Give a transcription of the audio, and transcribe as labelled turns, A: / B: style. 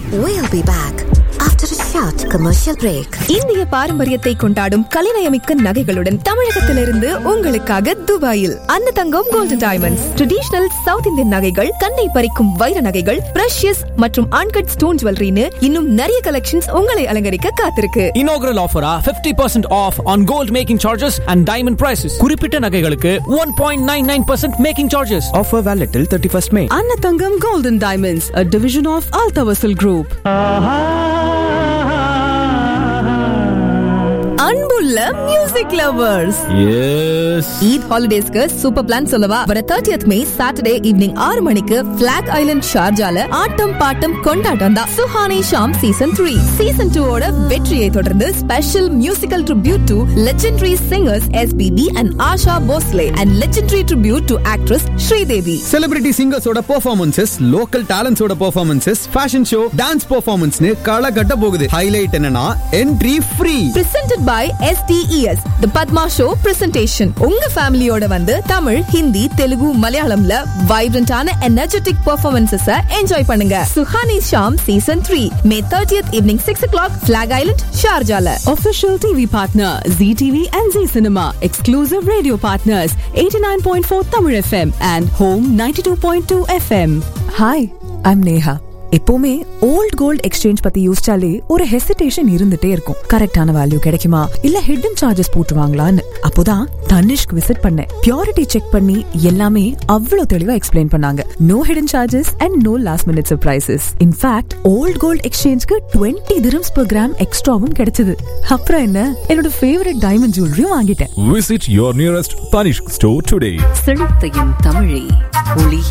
A: We'll be back after a short commercial break.
B: இந்திய பாரம்பரியத்தை கொண்டாடும் கலைநயமிக்க நகைகளுடன் தமிழகத்திலிருந்து உங்களுக்காக துபாயில் அந்த தங்கம் gold diamonds traditional south Indian நகைகள் கண்ணை பறிக்கும் வைர நகைகள் பிரஷியஸ் மற்றும் அன்கட் ஸ்டோன் ஜுவல்லரின்னு இன்னும் நிறைய கலெக்ஷன்ஸ் உங்களை அலங்கரிக்க காத்திருக்கு
C: inaugural offer ah 50% off on gold making charges and diamond prices குறிப்பிட்ட நகைகளுக்கு 1.99% making charges
D: Offer valid till 31st May.
E: Anatangam Golden Diamonds, a division of Altavasil Group.
B: அன்புள்ள மியூசிக் லவர்ஸ்
C: எஸ்
B: ஈத் ஹாலிடேஸ்க்கு super plan சொல்லவா வர 30th May Saturday evening ஆறு மணிக்கு black island ஷார்ஜால ஆட்டம் பாட்டம் கொண்டாட்டம் தான் Suhani Shaam season three season two ஓட வெற்றியை தொடர்ந்து special musical tribute to legendary singers SPB and Asha Bhosle and legendary tribute to actress Sridevi
F: celebrity சிங்கர்ஸோட பெர்ஃபார்மன்சஸ் லோக்கல் டேலண்ட்ஸோட பெர்ஃபார்மன்சஸ் ஃபேஷன் ஷோ டான்ஸ் பெர்ஃபார்மன்ஸ்னு களை கட்ட போகுது ஹைலைட் என்னன்னா entry free
B: presented by STES The Padma Show presentation உங்க ஃபேமிலியோட வந்து தமிழ் ஹிந்தி தெலுங்கு மலையாளம்ல வைப்ரண்டான எனர்ஜெட்டிக் பெர்ஃபார்மன்சஸ் என்ஜாய் பண்ணுங்க Suhani Shaam season three May thirtieth evening six o'clock black island ஷார்ஜால
E: Official TV partner ZTV and Z Cinema. Exclusive radio partners 89.4 Tamil FM and Home 92.2 FM.
G: Hi I'm Neha எப்பவுமே old gold exchange பத்தி யோசிச்சாலே ஒரு hesitation இருந்துட்டே இருக்கும் கரெக்டான value கிடைக்குமா இல்ல hidden charges போட்டுருவாங்களான்னு அப்போதான் தனிஷ்க் விசிட் பண்ணேன் பியூரிட்டி செக் பண்ணி எல்லாமே அவ்வளவு தெளிவா எக்ஸ்பிளைன் பண்ணாங்க no hidden charges and no last minute surprises in fact old gold எக்ஸ்சேஞ்ச்க்கு டுவெண்ட்டி dirhams per கிராம் எக்ஸ்ட்ராவும் கிடைச்சது அப்புறம் என்ன என்னோட ஃபேவரட் டைமண்ட் ஜுவல்லரியும் வாங்கிட்டேன்
H: Visit your nearest Tanishq store today.
I: செழித்தையும் தமிழே ஒளி